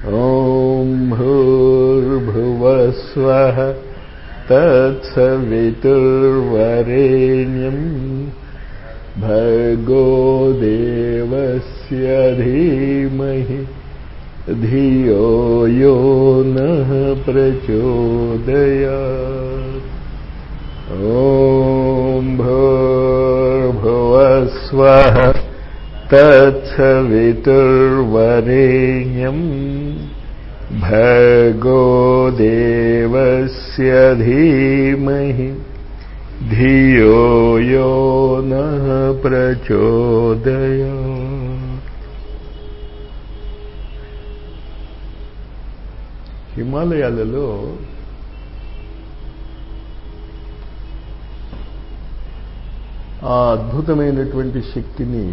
ॐ भूर्भुवस्वः तत्सवितुर्वरेण्यम् भर्गो देवस्य धीमहि धियो यो नः प्रचोदयात् ॐ भूर्भुवस्वः तत्सवितुर्वरेण्यम् भर्गो देवस्य धीमहि धियो यो नः प्रचोदयात् హిమాలయాలలో ఆ అద్భుతమైనటువంటి శక్తిని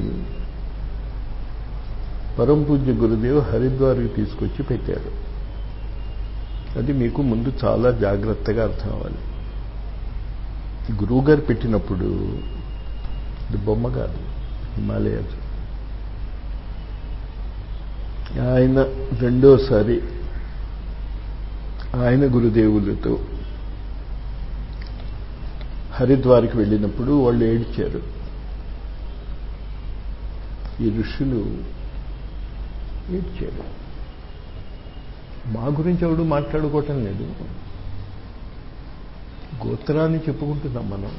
పరమ పూజ్య గురుదేవ్ హరిద్వార్కి తీసుకొచ్చి పెట్టారు అది మీకు ముందు చాలా జాగ్రత్తగా అర్థం అవ్వాలి గురువుగారు పెట్టినప్పుడు ఇది బొమ్మ కాదు హిమాలయాస్ ఆయన రెండోసారి ఆయన గురుదేవులతో హరిద్వార్కి వెళ్ళినప్పుడు వాళ్ళు ఏడ్చారు ఈ ఋషులు ఏడ్చారు మా గురించి ఎవడు మాట్లాడుకోవటం లేదు గోత్రాన్ని చెప్పుకుంటున్నాం మనం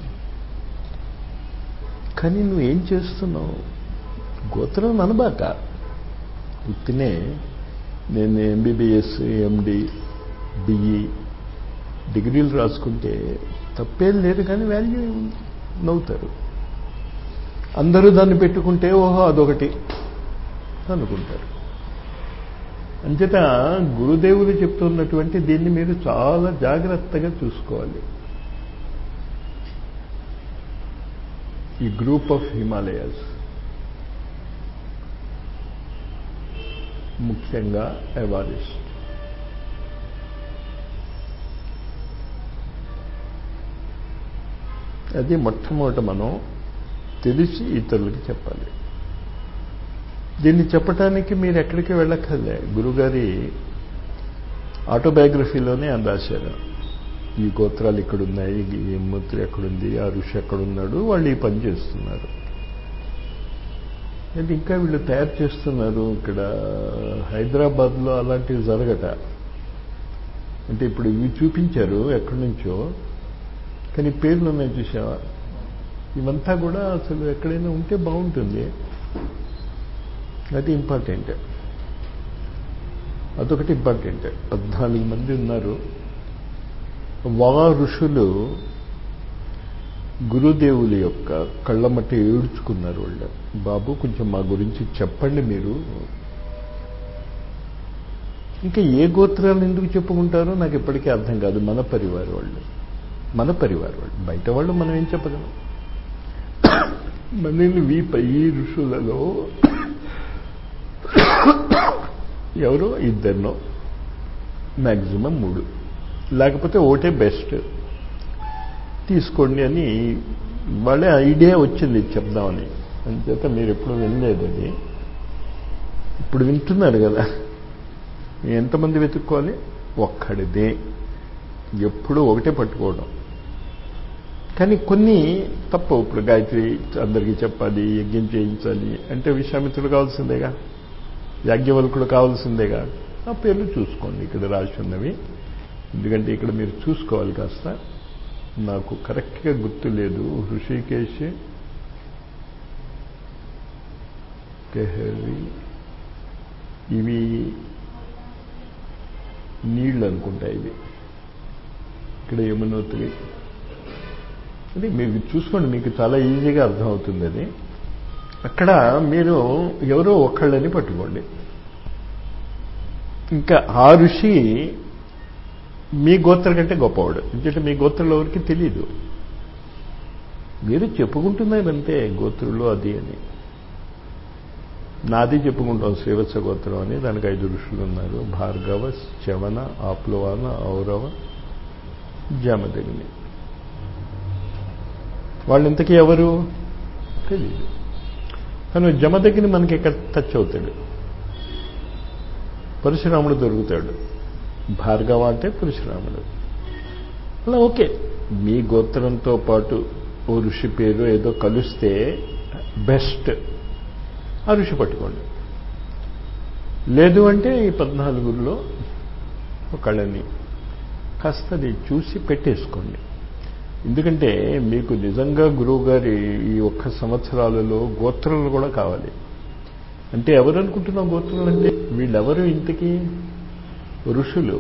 కానీ నువ్వు ఏం చేస్తున్నావు గోత్రం అనబాక ఉత్తినే నేను ఎంబీబీఎస్ ఎండి బిఈ డిగ్రీలు రాసుకుంటే తప్పేం లేదు కానీ వాల్యూ నవ్వుతారు అందరూ దాన్ని పెట్టుకుంటే ఓహో అదొకటి అనుకుంటారు అంచేత గురుదేవులు చెప్తున్నటువంటి దీన్ని మీరు చాలా జాగ్రత్తగా చూసుకోవాలి ఈ గ్రూప్ ఆఫ్ హిమాలయాస్ ముఖ్యంగా ఎవారిస్ట్ అది మొట్టమొదట మనం తెలిసి ఇతరులకి చెప్పాలి దీన్ని చెప్పటానికి మీరు ఎక్కడికి వెళ్ళక్కర్లే గురుగారి ఆటోబయోగ్రఫీలోనే అని రాశారు ఈ గోత్రాలు ఇక్కడున్నాయి ఈ మూర్తి ఎక్కడుంది ఆ ఋషి ఎక్కడున్నాడు వాళ్ళు ఈ పని చేస్తున్నారు అది ఇంకా వీళ్ళు తయారు చేస్తున్నారు ఇక్కడ హైదరాబాద్లో అలాంటివి జరగట అంటే ఇప్పుడు ఇవి చూపించారు ఎక్కడి నుంచో కానీ పేర్లు ఉన్నాయి చూసావా ఇవంతా కూడా అసలు ఎక్కడైనా ఉంటే బాగుంటుంది అది ఇంపార్టెంట్ అదొకటి ఇంపార్టెంట్ పద్నాలుగు మంది ఉన్నారు వా ఋషులు గురుదేవుల యొక్క కళ్ళమట్టి ఏడ్చుకున్నారు వాళ్ళు బాబు కొంచెం మా గురించి చెప్పండి మీరు ఇంకా ఏ గోత్రాలు ఎందుకు చెప్పుకుంటారో నాకు ఇప్పటికీ అర్థం కాదు మన పరివారం వాళ్ళు మన పరివారం వాళ్ళు బయట వాళ్ళు మనం ఏం చెప్పగలం మనల్ని వీపై ఋషులలో ఎవరో ఇద్దరినో మ్యాక్సిమం మూడు లేకపోతే ఒకటే బెస్ట్ తీసుకోండి అని వాళ్ళే ఐడియా వచ్చింది చెప్దామని అంచేత మీరు ఎప్పుడు వినలేదు అది ఇప్పుడు వింటున్నారు కదా ఎంతమంది వెతుక్కోవాలి ఒక్కడిదే ఎప్పుడూ ఒకటే పట్టుకోవడం కానీ కొన్ని తప్పు ఇప్పుడు గాయత్రి అందరికీ చెప్పాలి యజ్ఞం చేయించాలి అంటే విశ్వామిత్రుడు కావాల్సిందేగా యాజ్ఞవల్కుడు కావాల్సిందేగా ఆ పేర్లు చూసుకోండి ఇక్కడ రాసి ఉన్నవి ఎందుకంటే ఇక్కడ మీరు చూసుకోవాలి కాస్త నాకు కరెక్ట్గా గుర్తు లేదు హృషికేశ్ కెహరి ఇవి నీళ్ళు అనుకుంటాయి ఇవి ఇక్కడ యమునోత్రి అది మీరు చూసుకోండి మీకు చాలా ఈజీగా అర్థమవుతుంది అది అక్కడ మీరు ఎవరో ఒకళ్ళని పట్టుకోండి ఇంకా ఆ ఋషి మీ గోత్ర కంటే గొప్పవాడు ఎందుకంటే మీ గోత్రంలో ఎవరికి తెలియదు మీరు చెప్పుకుంటున్నారంతే గోత్రులు అది అని నాది చెప్పుకుంటాం శ్రీవత్స గోత్రం అని దానికి ఐదు ఋషులు ఉన్నారు భార్గవ చవన ఆప్లవాన ఔరవ జామదగిని వాళ్ళు ఇంతకీ ఎవరు తెలియదు కానీ జమదగ్గిని మనకి ఎక్కడ టచ్ అవుతాడు పరశురాముడు దొరుకుతాడు భార్గవ అంటే పరశురాముడు అలా ఓకే మీ గోత్రంతో పాటు ఓ ఋషి పేరు ఏదో కలిస్తే బెస్ట్ ఆ ఋషి పట్టుకోండి లేదు అంటే ఈ పద్నాలుగులో ఒకళ్ళని కాస్త అది చూసి పెట్టేసుకోండి ఎందుకంటే మీకు నిజంగా గురువు గారి ఈ ఒక్క సంవత్సరాలలో గోత్రాలు కూడా కావాలి అంటే ఎవరు అనుకుంటున్నాం గోత్రాలు అంటే వీళ్ళెవరు ఇంతకీ ఋషులు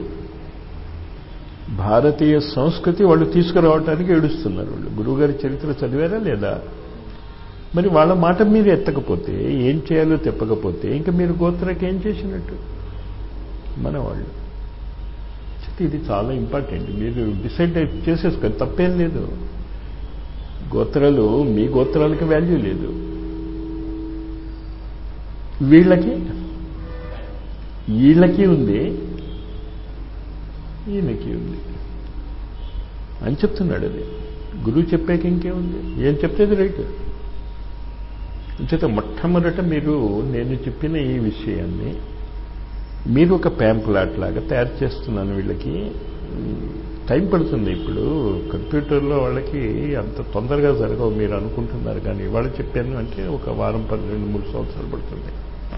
భారతీయ సంస్కృతి వాళ్ళు తీసుకురావడానికి ఏడుస్తున్నారు వాళ్ళు గురువుగారి చరిత్ర చదివారా లేదా మరి వాళ్ళ మాట మీరు ఎత్తకపోతే ఏం చేయాలో తెప్పకపోతే ఇంకా మీరు గోత్రకి ఏం చేసినట్టు మన వాళ్ళు ఇది చాలా ఇంపార్టెంట్ మీరు డిసైడ్ చేసేసుకోండి తప్పేం లేదు గోత్రాలు మీ గోత్రాలకి వాల్యూ లేదు వీళ్ళకి వీళ్ళకి ఉంది ఈయనకి ఉంది అని చెప్తున్నాడు అది గురువు చెప్పాక ఇంకేముంది ఏం చెప్తేది రైట్ చేత మొట్టమొదట మీరు నేను చెప్పిన ఈ విషయాన్ని మీరు ఒక ప్యాంప్లాట్ లాగా తయారు చేస్తున్నాను వీళ్ళకి టైం పడుతుంది ఇప్పుడు కంప్యూటర్లో వాళ్ళకి అంత తొందరగా జరగవు మీరు అనుకుంటున్నారు కానీ వాళ్ళు చెప్పాను అంటే ఒక వారం పన్నెండు మూడు సంవత్సరాలు పడుతుంది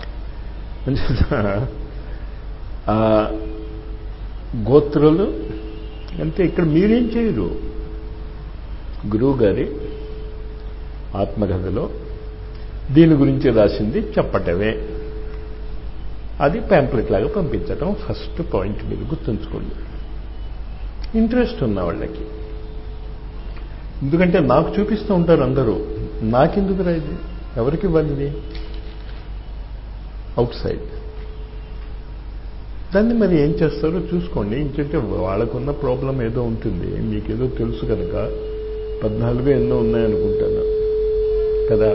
ఆ గోత్రులు అంటే ఇక్కడ మీరేం చేయరు గురువు గారి ఆత్మకథలో దీని గురించి రాసింది చెప్పటమే అది ప్యాంప్లెట్ లాగా పంపించటం ఫస్ట్ పాయింట్ మీరు గుర్తుంచుకోండి ఇంట్రెస్ట్ ఉన్న వాళ్ళకి ఎందుకంటే నాకు చూపిస్తూ ఉంటారు అందరూ నాకెందుకు రా ఇది ఎవరికి ఇవ్వాలి అవుట్ సైడ్ దాన్ని మరి ఏం చేస్తారో చూసుకోండి ఇంకంటే వాళ్ళకున్న ప్రాబ్లం ఏదో ఉంటుంది మీకేదో తెలుసు కనుక పద్నాలుగు ఎన్నో ఉన్నాయనుకుంటాను కదా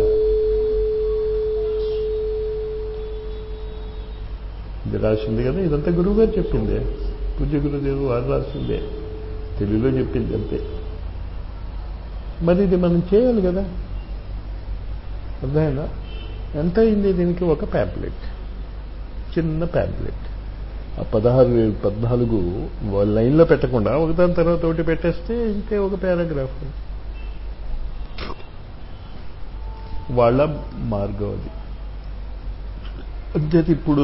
ఇది రాసింది కదా ఇదంతా గురువు గారు చెప్పిందే పూజ్య గురుదేవు వారు రాసిందే తెలుగులో చెప్పింది అంతే మరి ఇది మనం చేయాలి కదా అర్థమైనా ఎంత అయింది దీనికి ఒక ప్యాంప్లెట్ చిన్న ప్యాంప్లెట్ ఆ పదహారు పద్నాలుగు లైన్లో పెట్టకుండా ఒకదాని తర్వాత ఒకటి పెట్టేస్తే ఇంకే ఒక పారాగ్రాఫ్ వాళ్ళ మార్గం అది అంతే ఇప్పుడు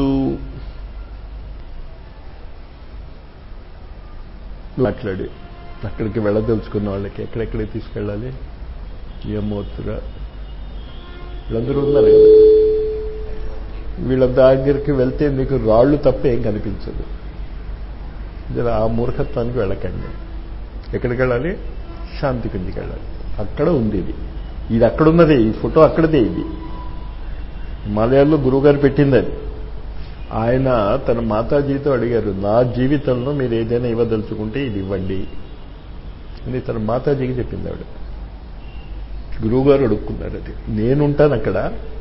మాట్లాడి అక్కడికి వెళ్ళదలుచుకున్న వాళ్ళకి ఎక్కడెక్కడికి తీసుకెళ్ళాలి యమోత్ర వీళ్ళందరూ ఉన్నారు కదా వీళ్ళ దగ్గరికి వెళ్తే మీకు రాళ్ళు తప్ప ఏం కనిపించదు జర ఆ మూర్ఖత్వానికి వెళ్ళకండి ఎక్కడికి వెళ్ళాలి శాంతి కిందికి వెళ్ళాలి అక్కడ ఉంది ఇది ఇది అక్కడున్నదే ఈ ఫోటో అక్కడదే ఇది హిమాలయాల్లో గురువుగారు పెట్టింది అది ఆయన తన మాతాజీతో అడిగారు నా జీవితంలో మీరు ఏదైనా ఇవ్వదలుచుకుంటే ఇది ఇవ్వండి అని తన మాతాజీకి చెప్పింది ఆవిడ గురువుగారు అడుక్కున్నారు అది నేనుంటాను అక్కడ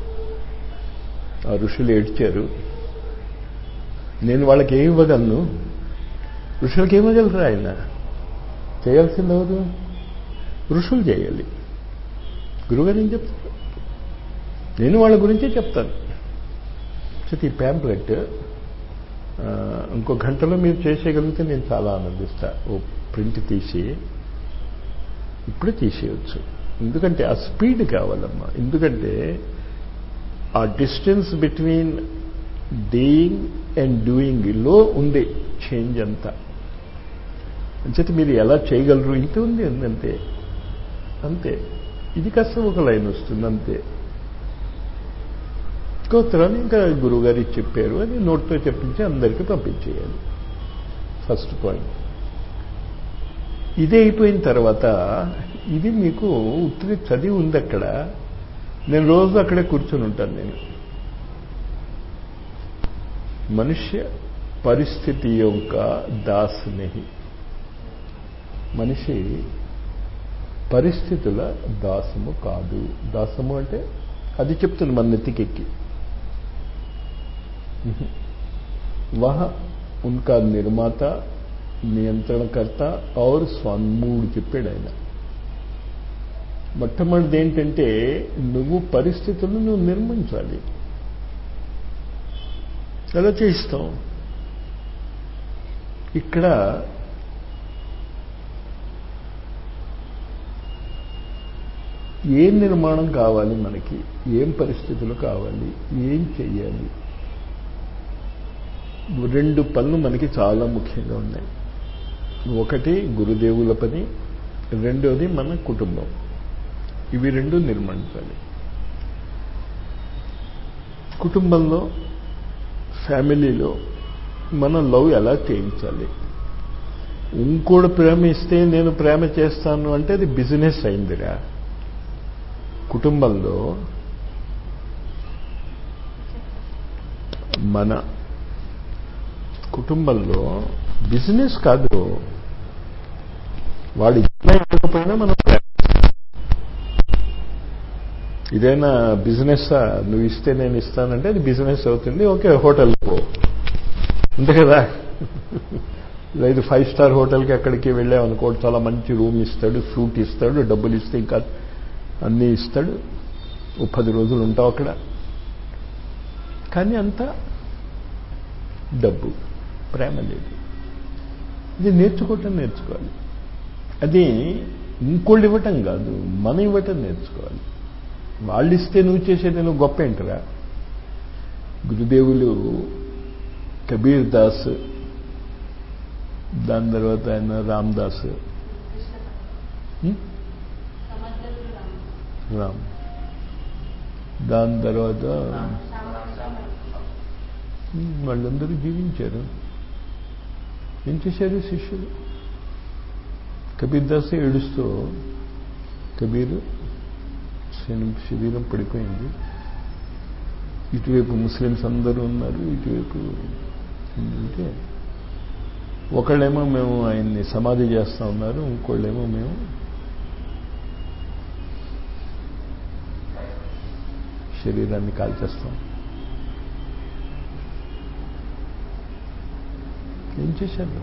ఆ ఋషులు ఏడ్చారు నేను వాళ్ళకి ఏమి ఇవ్వగలను ఋషులకి ఏమగలరు ఆయన చేయాల్సింది ఎవరు ఋషులు చేయాలి గురువుగారు ఏం చెప్తారు నేను వాళ్ళ గురించే చెప్తాను ఈ ప్యాంప్లెట్ ఇంకో గంటలో మీరు చేసేయగలిగితే నేను చాలా ఆనందిస్తా ఓ ప్రింట్ తీసి ఇప్పుడే తీసేయచ్చు ఎందుకంటే ఆ స్పీడ్ కావాలమ్మా ఎందుకంటే ఆ distance between dying and doing లో ఉంది చేంజ్ అంతా అంచేత మీరు ఎలా చేయగలరు ఇంత ఉంది అంతే అంతే ఇది కాస్త ఒక లైన్ వస్తుంది అంతే స్తోత్రాన్ని ఇంకా గురువుగారు చెప్పారు అని నోట్తో చెప్పించి అందరికీ పంపించేయాలి ఫస్ట్ పాయింట్ ఇది అయిపోయిన తర్వాత ఇది మీకు ఉత్తిరి చదివి ఉంది అక్కడ నేను రోజు అక్కడే కూర్చొని ఉంటాను నేను మనుష్య పరిస్థితి యొక్క దాస్ నెహి మనిషి పరిస్థితుల దాసము కాదు దాసము అంటే అది చెప్తుంది మన నెత్తికెక్కి వహ ఉన్కా నిర్మాత నియంత్రణకర్త ఔర్ స్వన్మూడు చెప్పాడు ఆయన మొట్టమొదటిది ఏంటంటే నువ్వు పరిస్థితులను నువ్వు నిర్మించాలి ఎలా చేయిస్తావు ఇక్కడ ఏం నిర్మాణం కావాలి మనకి ఏం పరిస్థితులు కావాలి ఏం చెయ్యాలి రెండు పనులు మనకి చాలా ముఖ్యంగా ఉన్నాయి ఒకటి గురుదేవుల పని రెండోది మన కుటుంబం ఇవి రెండు నిర్మించాలి కుటుంబంలో ఫ్యామిలీలో మన లవ్ ఎలా చేయించాలి ఇంకోటి ప్రేమ ఇస్తే నేను ప్రేమ చేస్తాను అంటే అది బిజినెస్ అయిందిరా కుటుంబంలో మన కుటుంబంలో బిజినెస్ కాదు వాడు ఇచ్చినా ఇవ్వకపోయినా మనం ఇదైనా బిజినెస్ నువ్వు ఇస్తే నేను ఇస్తానంటే అది బిజినెస్ అవుతుంది ఓకే హోటల్ పో అంతే కదా లేదు ఫైవ్ స్టార్ హోటల్కి అక్కడికి వెళ్ళామనుకో చాలా మంచి రూమ్ ఇస్తాడు ఫ్రూట్ ఇస్తాడు డబ్బులు ఇస్తే ఇంకా అన్నీ ఇస్తాడు ఓ పది రోజులు ఉంటావు అక్కడ కానీ అంతా డబ్బు ప్రేమ లేదు ఇది నేర్చుకోవటం నేర్చుకోవాలి అది ఇంకోళ్ళు ఇవ్వటం కాదు మనం ఇవ్వటం నేర్చుకోవాలి వాళ్ళు ఇస్తే నువ్వు చేసేది నువ్వు గొప్ప ఏంటరా గురుదేవులు కబీర్ దాస్ దాని తర్వాత ఆయన రామ్ దాస్ రామ్ దాని తర్వాత వాళ్ళందరూ జీవించారు ఏం చేశారు శిష్యులు కబీర్ దాస్ ఏడుస్తూ కబీర్ శరీరం పడిపోయింది ఇటువైపు ముస్లిమ్స్ అందరూ ఉన్నారు ఇటువైపు అంటే ఒకళ్ళేమో మేము ఆయన్ని సమాధి చేస్తా ఉన్నారు ఇంకోళ్ళేమో మేము శరీరాన్ని కాల్చేస్తాం ఏం చేశారు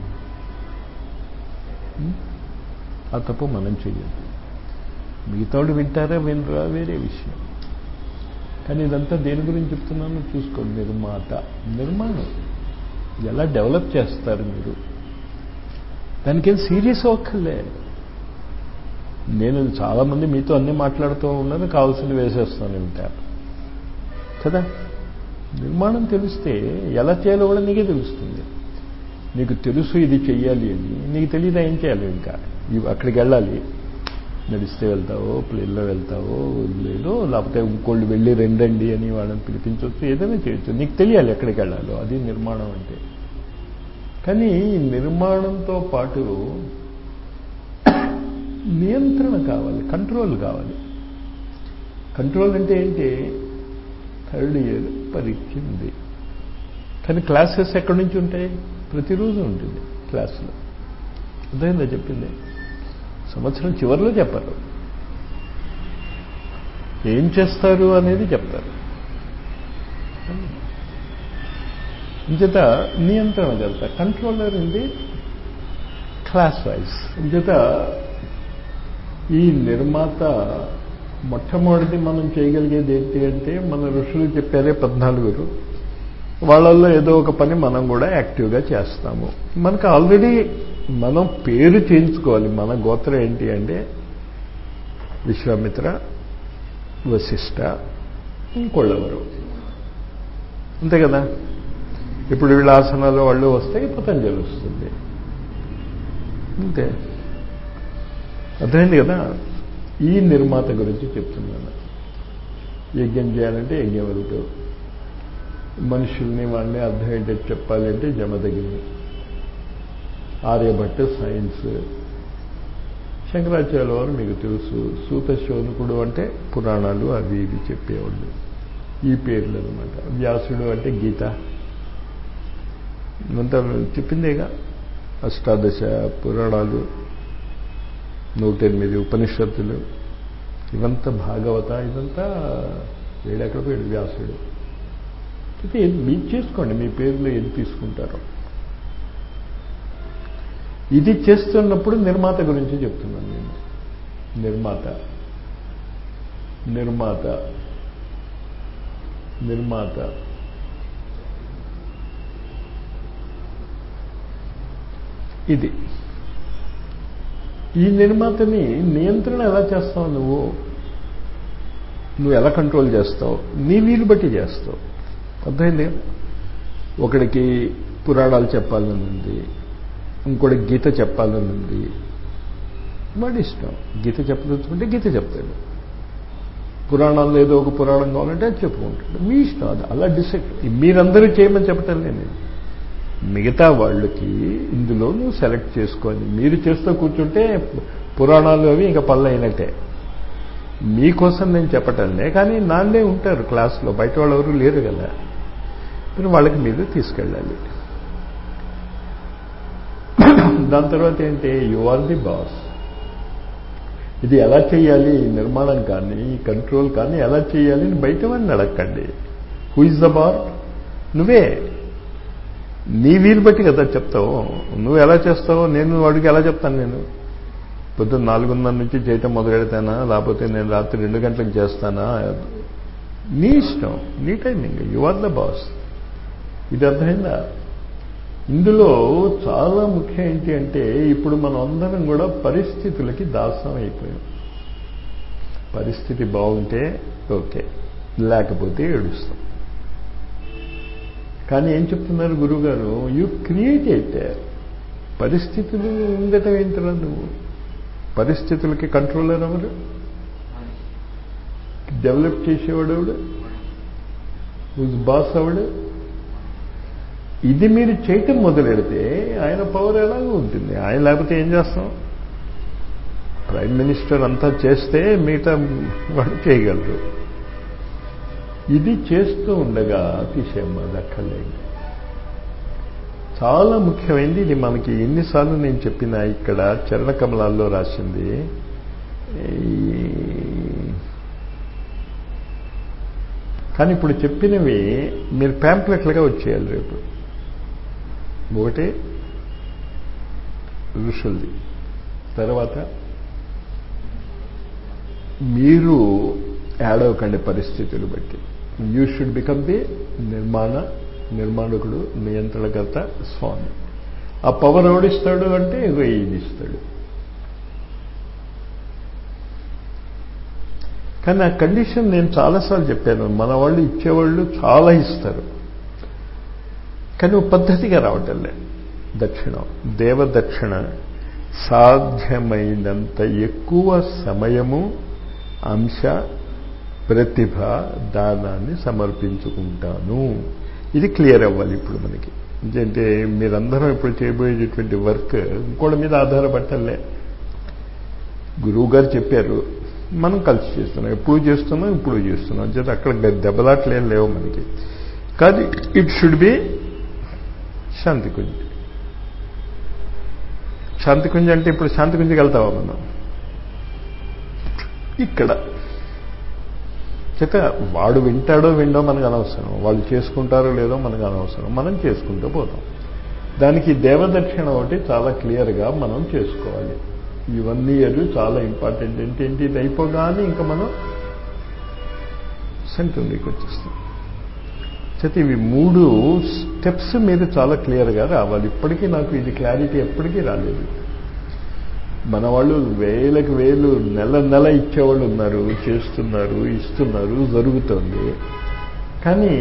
ఆ తప్పు మనం చెయ్యద్దు మిగతాడు వింటారా వినరా వేరే విషయం కానీ ఇదంతా దేని గురించి చెప్తున్నానో చూసుకోండి నిర్మాత నిర్మాణం ఎలా డెవలప్ చేస్తారు మీరు దానికేం సీరియస్ అవ్వక్కర్లే నేను చాలామంది మీతో అన్నీ మాట్లాడుతూ ఉన్నాను కావాల్సింది వేసేస్తాను వింటారు కదా నిర్మాణం తెలిస్తే ఎలా చేయాలో కూడా నీకే తెలుస్తుంది నీకు తెలుసు ఇది చెయ్యాలి అని నీకు తెలియదా ఏం చేయాలి ఇంకా అక్కడికి వెళ్ళాలి నడిస్తే వెళ్తావో ప్లేన్లో వెళ్తావో లేదో లేకపోతే ఇంకోళ్ళు వెళ్ళి రెండండి అని వాళ్ళని పిలిపించవచ్చు ఏదైనా చేయొచ్చు నీకు తెలియాలి ఎక్కడికి వెళ్ళాలో అది నిర్మాణం అంటే కానీ నిర్మాణంతో పాటు నియంత్రణ కావాలి కంట్రోల్ కావాలి కంట్రోల్ అంటే ఏంటి థర్డ్ ఇయర్ పరీక్ష ఉంది కానీ క్లాసెస్ ఎక్కడి నుంచి ఉంటాయి ప్రతిరోజు ఉంటుంది క్లాసులో అర్థమైందా చెప్పింది సంవత్సరం చివరిలో చెప్పరు ఏం చేస్తారు అనేది చెప్తారు ఇంచేత నియంత్రణ కలుగుతా కంట్రోలర్ ఉంది క్లాస్ వైజ్ ఇంచేత ఈ నిర్మాత మొట్టమొదటిది మనం చేయగలిగేది ఏంటి అంటే మన ఋషులు చెప్పారే పద్నాలుగురు వాళ్ళల్లో ఏదో ఒక పని మనం కూడా యాక్టివ్గా చేస్తాము మనకు ఆల్రెడీ మనం పేరు చేయించుకోవాలి మన గోత్రం ఏంటి అంటే విశ్వామిత్ర వశిష్ట ఇంకోళ్ళెవరు అంతే కదా ఇప్పుడు వీళ్ళ ఆసనాలు వాళ్ళు వస్తే పతంజలి వస్తుంది అంతే అర్థమైంది కదా ఈ నిర్మాత గురించి చెప్తున్నాను యజ్ఞం చేయాలంటే యజ్ఞవరుడు మనుషుల్ని వాళ్ళని అర్థమయ్యేటట్టు చెప్పాలి అంటే జమదగిని ఆర్యభట్ట సైన్స్ శంకరాచార్య వారు మీకు తెలుసు సూత శోనకుడు అంటే పురాణాలు అవి ఇవి చెప్పేవాళ్ళు ఈ పేర్లు అనమాట వ్యాసుడు అంటే గీత ఇదంతా చెప్పిందేగా అష్టాదశ పురాణాలు నూట ఎనిమిది ఉపనిషత్తులు ఇవంతా భాగవత ఇదంతా వేడెక్కడ పోయాడు వ్యాసుడు అయితే మీరు చేసుకోండి మీ పేర్లు ఏది తీసుకుంటారో ఇది చేస్తున్నప్పుడు నిర్మాత గురించి చెప్తున్నాను నేను నిర్మాత నిర్మాత నిర్మాత ఇది ఈ నిర్మాతని నియంత్రణ ఎలా చేస్తావు నువ్వు నువ్వు ఎలా కంట్రోల్ చేస్తావు నీ వీలు బట్టి చేస్తావు అర్థమైంది ఒకడికి పురాణాలు చెప్పాలని ఉంది ఇంకోటికి గీత చెప్పాలని ఉంది వాడి ఇష్టం గీత చెప్పదలుచుకుంటే గీత చెప్తాడు పురాణాల్లో ఏదో ఒక పురాణం కావాలంటే అది చెప్పుకుంటాడు మీ ఇష్టం అది అలా డిసైడ్ మీరందరూ చేయమని చెప్పటం నేను మిగతా వాళ్ళకి ఇందులో నువ్వు సెలెక్ట్ చేసుకోవాలి మీరు చేస్తూ కూర్చుంటే పురాణాలు అవి ఇంకా పళ్ళు అయినట్టే మీకోసం నేను చెప్పటంలే కానీ నాన్నే ఉంటారు క్లాస్లో బయట వాళ్ళు ఎవరు లేరు కదా మీరు వాళ్ళకి మీరు తీసుకెళ్ళాలి దాని తర్వాత ఏంటి యు ఆర్ ది బాస్ ఇది ఎలా చేయాలి ఈ నిర్మాణం కానీ ఈ కంట్రోల్ కానీ ఎలా చేయాలి అని బయట వాడిని అడగండి హూ ఇస్ ద బార్ నువ్వే నీ వీలు బట్టి కదా చెప్తావు నువ్వు ఎలా చేస్తావో నేను వాడికి ఎలా చెప్తాను నేను పొద్దున్న నాలుగున్నర నుంచి చేయటం మొదలెడతానా లేకపోతే నేను రాత్రి రెండు గంటలకు చేస్తానా నీ ఇష్టం నీ timing you are the boss ఇది అర్థమైందా ఇందులో చాలా ముఖ్యం ఏంటి అంటే ఇప్పుడు మనం అందరం కూడా పరిస్థితులకి దాసం అయిపోయాం పరిస్థితి బాగుంటే ఓకే లేకపోతే ఏడుస్తాం కానీ ఏం చెప్తున్నారు గురువుగారు యు క్రియేట్ అయితే పరిస్థితులు ఉండటం ఏంటరా నువ్వు పరిస్థితులకి కంట్రోలర్ ఎవరు డెవలప్ చేసేవాడు ఎవడు హూజ్ బాస్ ఎవడు ఇది మీరు చేయటం మొదలెడితే ఆయన పవర్ ఎలాగో ఉంటుంది ఆయన లేకపోతే ఏం చేస్తాం ప్రైమ్ మినిస్టర్ అంతా చేస్తే మిగతా వాడు చేయగలరు ఇది చేస్తూ ఉండగా తీసేయమ్మా దక్కలేదు చాలా ముఖ్యమైనది ఇది మనకి ఎన్నిసార్లు నేను చెప్పిన ఇక్కడ చరణ కమలాల్లో రాసింది కానీ ఇప్పుడు చెప్పినవి మీరు ప్యాంప్లెట్లుగా వచ్చేయాలి రేపు ఒకటి ఋషుల్ది తర్వాత మీరు ఏడవకండి పరిస్థితులు బట్టి యూ షుడ్ బికమ్ ది నిర్మాణ నిర్మాణకుడు నియంత్రణకర్త స్వామి ఆ పవర్ ఎవడిస్తాడు అంటే ఏదో ఇది ఇస్తాడు కానీ ఆ కండిషన్ నేను చాలాసార్లు చెప్పాను మన వాళ్ళు ఇచ్చేవాళ్ళు చాలా ఇస్తారు కానీ పద్ధతిగా రావటంలే దక్షిణం దేవదక్షిణ సాధ్యమైనంత ఎక్కువ సమయము అంశ ప్రతిభ దానాన్ని సమర్పించుకుంటాను ఇది క్లియర్ అవ్వాలి ఇప్పుడు మనకి ఎందుకంటే మీరందరం ఇప్పుడు చేయబోయేటటువంటి వర్క్ ఇంకోటి మీద ఆధారపడటంలే గురువు గారు చెప్పారు మనం కలిసి చేస్తున్నాం ఎప్పుడు చేస్తున్నాం ఇప్పుడు చేస్తున్నాం అంచేత అక్కడ దెబ్బలాట్లేం లేవు మనకి కానీ it should be Shantikunj Shantikunj అంటే ఇప్పుడు శాంతికుంజ్కి వెళ్తావా మనం ఇక్కడ చేత వాడు వింటాడో విండో మనకు అనవసరం వాళ్ళు చేసుకుంటారో లేదో మనకు అనవసరం మనం చేసుకుంటూ పోతాం దానికి దేవదక్షిణ ఒకటి చాలా క్లియర్గా మనం చేసుకోవాలి ఇవన్నీ అది చాలా ఇంపార్టెంట్ ఏంటంటే ఇది అయిపోగానే ఇంకా మనం సెంటర్లోకి వచ్చేస్తాం చేత ఇవి మూడు స్టెప్స్ మీద చాలా క్లియర్గా రావాలి ఇప్పటికీ నాకు ఇది క్లారిటీ ఎప్పటికీ రాలేదు మన వాళ్ళు వేలకు వేలు నెల నెల ఇచ్చేవాళ్ళు ఉన్నారు చేస్తున్నారు ఇస్తున్నారు జరుగుతుంది కానీ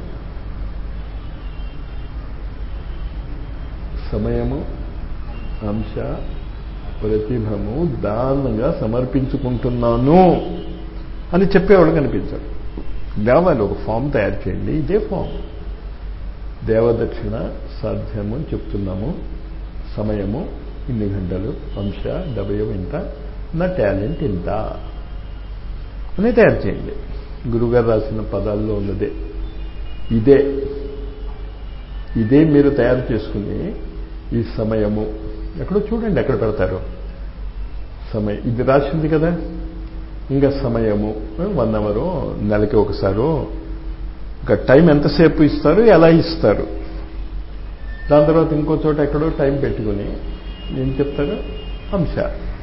సమయము అంశ ప్రతిభము దానంగా సమర్పించుకుంటున్నాను అని చెప్పేవాళ్ళు కనిపించారు కావాలి ఒక ఫామ్ తయారు చేయండి ఇదే ఫామ్ దేవదక్షిణ సాధ్యము అని చెప్తున్నాము సమయము ఇన్ని గంటలు అంశ డబయం ఇంత నా టాలెంట్ ఇంత అని తయారు చేయండి గురుగారు రాసిన పదాల్లో ఉన్నదే ఇదే ఇదే మీరు తయారు చేసుకుని ఈ సమయము ఎక్కడో చూడండి ఎక్కడ పెడతారు సమయం ఇది రాసింది కదా ఇంకా సమయము వన్ అవరు నెలకి ఒకసారి ఇంకా టైం ఎంతసేపు ఇస్తారు ఎలా ఇస్తారు దాని తర్వాత ఇంకో చోట ఎక్కడో టైం పెట్టుకుని ఏం చెప్తారు అంశ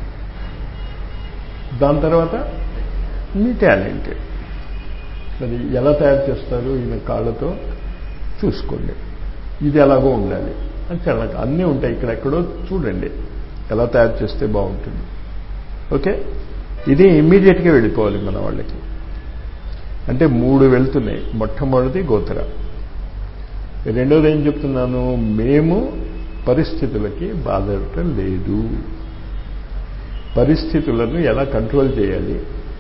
దాని తర్వాత మీ టాలెంట్ అది ఎలా తయారు చేస్తారు ఈయన కాళ్ళతో చూసుకోండి ఇది ఎలాగో ఉండాలి అక్కడ అన్నీ ఉంటాయి ఇక్కడ ఎక్కడో చూడండి ఎలా తయారు చేస్తే బాగుంటుంది ఓకే ఇది ఇమ్మీడియట్గా వెళ్ళిపోవాలి మన వాళ్ళకి అంటే మూడు వెళ్తున్నాయి మొట్టమొదటిది గోత్ర రెండోది ఏం చెప్తున్నాను మేము పరిస్థితులకి బాధపడటం లేదు పరిస్థితులను ఎలా కంట్రోల్ చేయాలి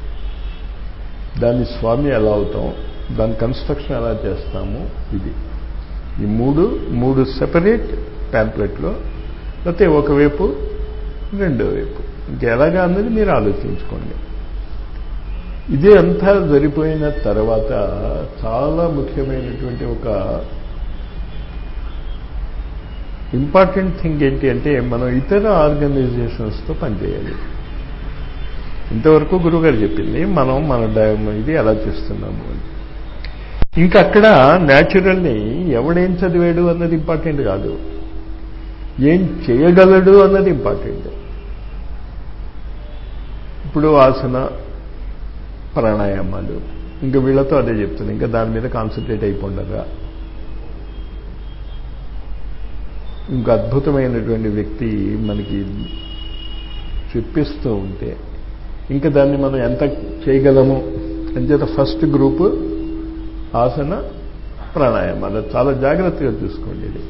దాని స్వామి ఎలా అవుతాం దాని కన్స్ట్రక్షన్ ఎలా చేస్తాము ఇది ఈ మూడు మూడు సెపరేట్ ప్యాంప్లెట్లో లేకపోతే ఒకవైపు రెండో వైపు ఇంకెలాగా అన్నది మీరు ఆలోచించుకోండి ఇదే అంతా జరిపోయిన తర్వాత చాలా ముఖ్యమైనటువంటి ఒక ఇంపార్టెంట్ థింగ్ ఏంటి అంటే మనం ఇతర ఆర్గనైజేషన్స్తో పనిచేయాలి ఇంతవరకు గురుగారు చెప్పింది మనం మన ఇది ఎలా చేస్తున్నాము అని ఇంకా అక్కడ న్యాచురల్లీ ఎవడేం చదివాడు అన్నది ఇంపార్టెంట్ కాదు ఏం చేయగలడు అన్నది ఇంపార్టెంట్ ఇప్పుడు ఆసన ప్రాణాయామాలు ఇంకా వీళ్ళతో అదే చెప్తుంది ఇంకా దాని మీద కాన్సన్ట్రేట్ అయిపోండగా ఇంకా అద్భుతమైనటువంటి వ్యక్తి మనకి చెప్పిస్తూ ఉంటే ఇంకా దాన్ని మనం ఎంత చేయగలము అంచేత ఫస్ట్ గ్రూప్ ఆసన ప్రాణాయామాలు చాలా జాగ్రత్తగా చూసుకోండి ఇది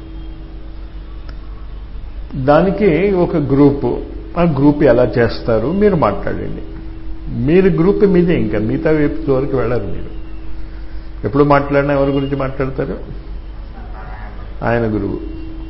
దానికి ఒక గ్రూపు ఆ గ్రూప్ ఎలా చేస్తారు మీరు మాట్లాడండి మీరు గ్రూప్ మీదే ఇంకా మిగతా వైపు వరకు వెళ్ళరు మీరు ఎప్పుడు మాట్లాడినా ఎవరి గురించి మాట్లాడతారు ఆయన గురువు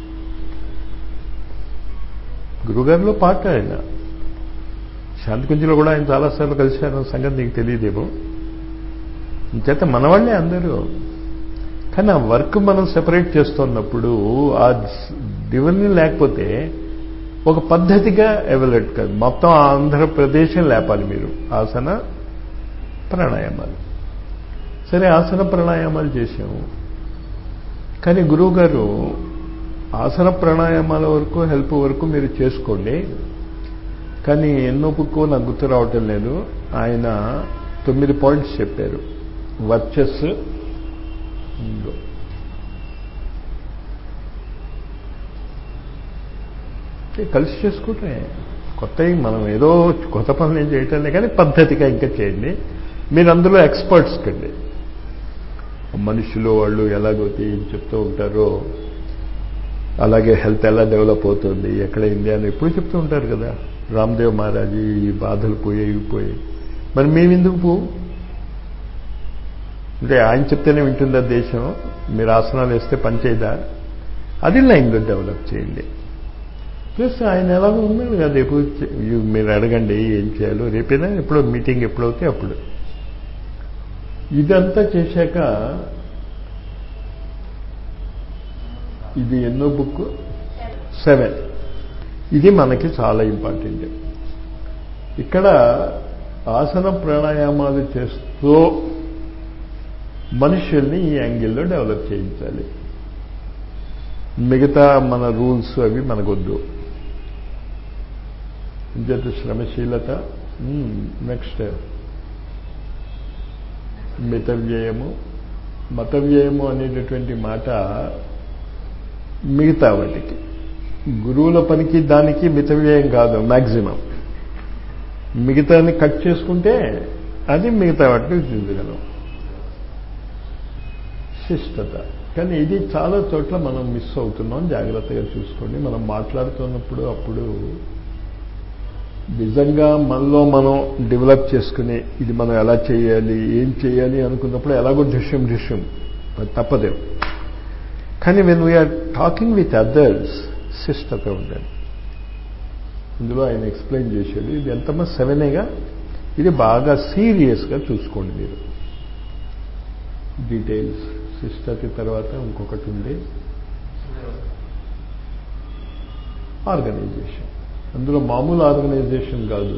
గురుగారిలో పాట ఆయన శాంతికుంజలో కూడా ఆయన చాలాసార్లు కలిశారు సంగతి నీకు తెలియదేమో ఇంచేత మనవాళ్లే అందరూ కానీ ఆ వర్క్ మనం సెపరేట్ చేస్తున్నప్పుడు ఆ డివన్ని లేకపోతే ఒక పద్ధతిగా ఎవలేట్ కాదు మొత్తం ఆంధ్రప్రదేశం లేపాలి మీరు ఆసన ప్రాణాయామాలు సరే ఆసన ప్రాణాయామాలు చేసాము కానీ గురువు గారు ఆసన ప్రాణాయామాల వరకు హెల్ప్ వరకు మీరు చేసుకోండి కానీ ఎన్నో బుక్కు నాకు గుర్తు రావటం లేదు ఆయన తొమ్మిది పాయింట్స్ చెప్పారు వర్చస్సు కలిసి చేసుకుంటే కొత్తవి మనం ఏదో కొత్త పనులు ఏం చేయటం లేదు కానీ పద్ధతిగా ఇంకా చేయండి మీరు అందులో ఎక్స్పర్ట్స్ కండి మనుషులు వాళ్ళు ఎలాగైతే ఏం చెప్తూ ఉంటారో అలాగే హెల్త్ ఎలా డెవలప్ అవుతుంది ఎక్కడ ఇండియా అని ఎప్పుడు చెప్తూ ఉంటారు కదా రామ్దేవ్ మహారాజీ ఈ బాధలు పోయాయి ఇవి పోయాయి మరి మేమెందుకు పోవు అంటే ఆయన చెప్తేనే వింటుందా దేశం మీరు ఆసనాలు వేస్తే పనిచేయదా అది లైన్లో డెవలప్ చేయండి ప్లస్ ఆయన ఎలాగో ఉన్నాడు కదా రేపు మీరు అడగండి ఏం చేయాలో రేపైనా ఎప్పుడో మీటింగ్ ఎప్పుడవుతే అప్పుడు ఇదంతా చేశాక ఇది ఎన్నో బుక్ సెవెన్ ఇది మనకి చాలా ఇంపార్టెంట్ ఇక్కడ ఆసన ప్రాణాయామాలు చేస్తూ మనుషుల్ని ఈ యాంగిల్లో డెవలప్ చేయించాలి మిగతా మన రూల్స్ అవి మనకొద్దు ఇంచేత శ్రమశీలత నెక్స్ట్ మితవ్యయము మతవ్యయము అనేటటువంటి మాట మిగతా వాటికి గురువుల పనికి దానికి మితవ్యయం కాదు మ్యాక్సిమం మిగతాని కట్ చేసుకుంటే అది మిగతా వాటిని చూపించగలం శిష్టత కానీ ఇది చాలా చోట్ల మనం మిస్ అవుతున్నాం జాగ్రత్తగా చూసుకోండి మనం మాట్లాడుతున్నప్పుడు అప్పుడు నిజంగా మనలో మనం డెవలప్ చేసుకుని ఇది మనం ఎలా చేయాలి ఏం చేయాలి అనుకున్నప్పుడు ఎలాగో దృశ్యం దృశ్యం తప్పదే కానీ when we are talking with others శిష్టత ఉండాలి ఇందులో ఆయన ఎక్స్ప్లెయిన్ చేశాడు ఇది ఎంతమంది సెవెనేగా ఇది బాగా సీరియస్గా చూసుకోండి మీరు డీటెయిల్స్ శిష్టత తర్వాత ఇంకొకటి ఉంది ఆర్గనైజేషన్ అందులో మామూలు ఆర్గనైజేషన్ కాదు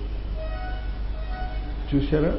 చూసారా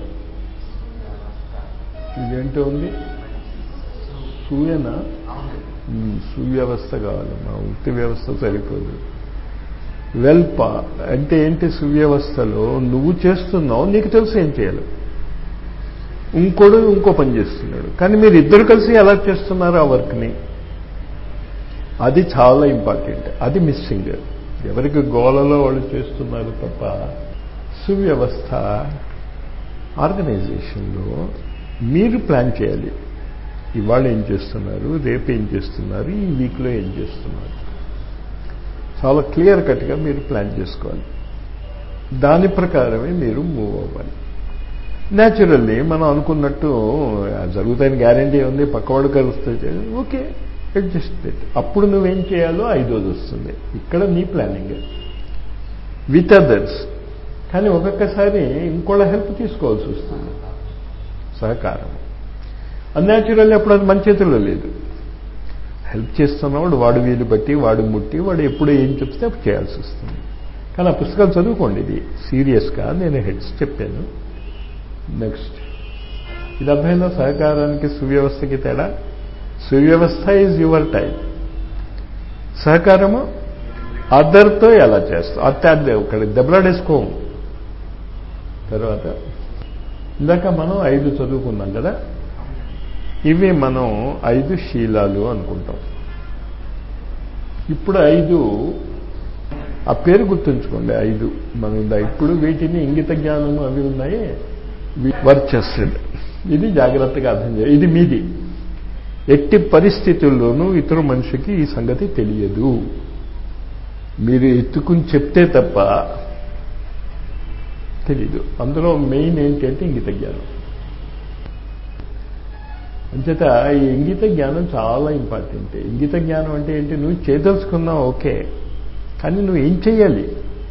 ఇదేంటో ఉంది సూయన సువ్యవస్థ కావాలి మా వృత్తి వ్యవస్థ సరిపోదు వెల్ప అంటే ఏంటి సువ్యవస్థలో నువ్వు చేస్తున్నావు నీకు తెలుసు ఏం చేయాలి ఇంకోడు ఇంకో పని చేస్తున్నాడు కానీ మీరు ఇద్దరు కలిసి ఎలా చేస్తున్నారు ఆ వర్క్ని అది చాలా ఇంపార్టెంట్ అది మిస్సింగ్ ఎవరికి గోలలో వాళ్ళు చేస్తున్నారు తప్ప సువ్యవస్థ ఆర్గనైజేషన్లో మీరు ప్లాన్ చేయాలి ఇవాళ ఏం చేస్తున్నారు రేపు ఏం చేస్తున్నారు ఈ వీక్లో ఏం చేస్తున్నారు చాలా క్లియర్ కట్గా మీరు ప్లాన్ చేసుకోవాలి దాని ప్రకారమే మీరు మూవ్ అవ్వాలి న్యాచురల్లీ మనం అనుకున్నట్టు జరుగుతాయని గ్యారంటీ ఉంది పక్కవాడు కలుస్తే ఓకే అడ్జస్ట్ పెట్టి అప్పుడు నువ్వేం చేయాలో ఐదోది వస్తుంది ఇక్కడ నీ ప్లానింగ్ విత్ అదర్స్ కానీ ఒక్కొక్కసారి ఇంకోళ్ళ హెల్ప్ తీసుకోవాల్సి వస్తుంది సహకారం అన్యాచురల్లీ అప్పుడు అది మన చేతుల్లో లేదు హెల్ప్ చేస్తున్నవాడు వాడు వీలు బట్టి వాడు ముట్టి వాడు ఎప్పుడు ఏం చెప్తే అప్పుడు చేయాల్సి వస్తుంది కానీ ఆ పుస్తకాలు చదువుకోండి ఇది సీరియస్గా నేను హెడ్స్ చెప్పాను నెక్స్ట్ ఇది అర్థమైందా సహకారానికి సువ్యవస్థకి తేడా సువ్యవస్థ ఈజ్ యువర్ టైం సహకారము అదర్తో ఎలా చేస్తాం అత్తే ఒకటి దెబ్బలాడేసుకోము తర్వాత ఇందాక మనం ఐదు చదువుకున్నాం కదా ఇవి మనం ఐదు శీలాలు అనుకుంటాం ఇప్పుడు ఐదు ఆ పేరు గుర్తుంచుకోండి ఐదు మనం ఇప్పుడు వీటిని ఇంగిత జ్ఞానము అవి ఉన్నాయి వర్చస్సుడ్ ఇది జాగ్రత్తగా అర్థం చేయాలి ఇది మీది ఎట్టి పరిస్థితుల్లోనూ ఇతర మనిషికి ఈ సంగతి తెలియదు మీరు ఎత్తుకుని చెప్తే తప్ప తెలీదు అందులో మెయిన్ ఏంటంటే ఇంగిత జ్ఞానం అంచేత ఈ ఇంగిత జ్ఞానం చాలా ఇంపార్టెంట్ ఇంగిత జ్ఞానం అంటే ఏంటి నువ్వు చేయదలుచుకున్నావు ఓకే కానీ నువ్వు ఏం చెయ్యాలి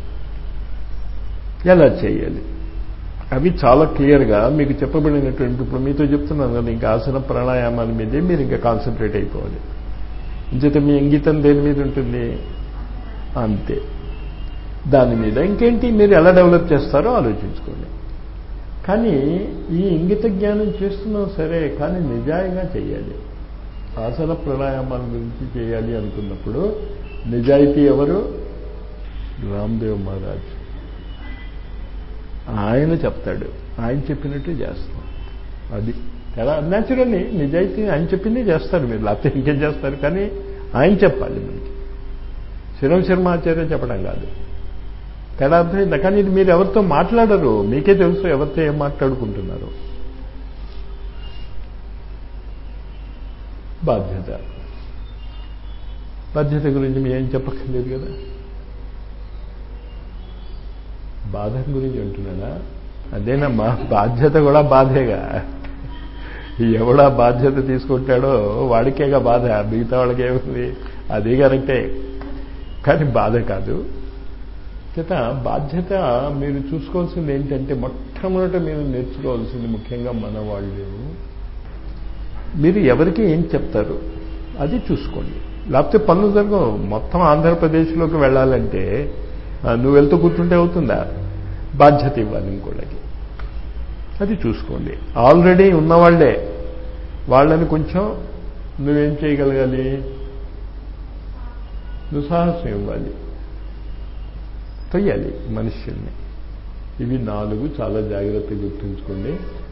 ఎలా చేయాలి అవి చాలా క్లియర్గా మీకు చెప్పబడినటువంటి ఇప్పుడు మీతో చెప్తున్నాను కదా ఇంకా ఆసన ప్రాణాయామాల మీదే మీరు ఇంకా కాన్సన్ట్రేట్ అయిపోవాలి ఇంచేత మీ ఇంగితం దేని మీద ఉంటుంది అంతే దాని మీద ఇంకేంటి మీరు ఎలా డెవలప్ చేస్తారో ఆలోచించుకోండి కానీ ఈ ఇంగిత జ్ఞానం చేస్తున్నాం సరే కానీ నిజాయిగా చేయాలి ఆసన ప్రాణాయామాల గురించి చేయాలి అనుకున్నప్పుడు నిజాయితీ ఎవరు రామ్దేవ్ మహారాజ్ ఆయన చెప్తాడు ఆయన చెప్పినట్టు చేస్తాం అది ఎలా న్యాచురల్లీ నిజాయితీ ఆయన చెప్పిందే చేస్తారు మీరు లేకపోతే ఇంకేం చేస్తారు కానీ ఆయన చెప్పాలి మనకి శిరం శర్మాచార్య చెప్పడం కాదు తేడా అర్థమైందా కానీ ఇది మీరు ఎవరితో మాట్లాడరు మీకే తెలుసు ఎవరితో ఏం మాట్లాడుకుంటున్నారు బాధ్యత బాధ్యత గురించి మీ ఏం చెప్పక్కర్లేదు కదా బాధ గురించి అంటున్నాడా అదేనమ్మా బాధ్యత కూడా బాధేగా ఎవడా బాధ్యత తీసుకుంటాడో వాడికేగా బాధ మిగతా వాళ్ళకి ఏముంది అది కరెక్టే కానీ బాధ కాదు చేత బాధ్యత మీరు చూసుకోవాల్సింది ఏంటంటే మొట్టమొదట మీరు నేర్చుకోవాల్సింది ముఖ్యంగా మన వాళ్ళు మీరు ఎవరికి ఏం చెప్తారు అది చూసుకోండి లేకపోతే పనులు జరగవు మొత్తం ఆంధ్రప్రదేశ్లోకి వెళ్ళాలంటే నువ్వు వెళ్తూ కూర్చుంటే అవుతుందా బాధ్యత ఇవ్వాలి ఇంకోళ్ళకి అది చూసుకోండి ఆల్రెడీ ఉన్నవాళ్లే వాళ్ళని కొంచెం నువ్వేం చేయగలగాలి దుస్సాహసం ఇవ్వాలి తొయ్యాలి మనుష్యుల్ని ఇవి నాలుగు చాలా జాగ్రత్తగా గుర్తుంచుకోండి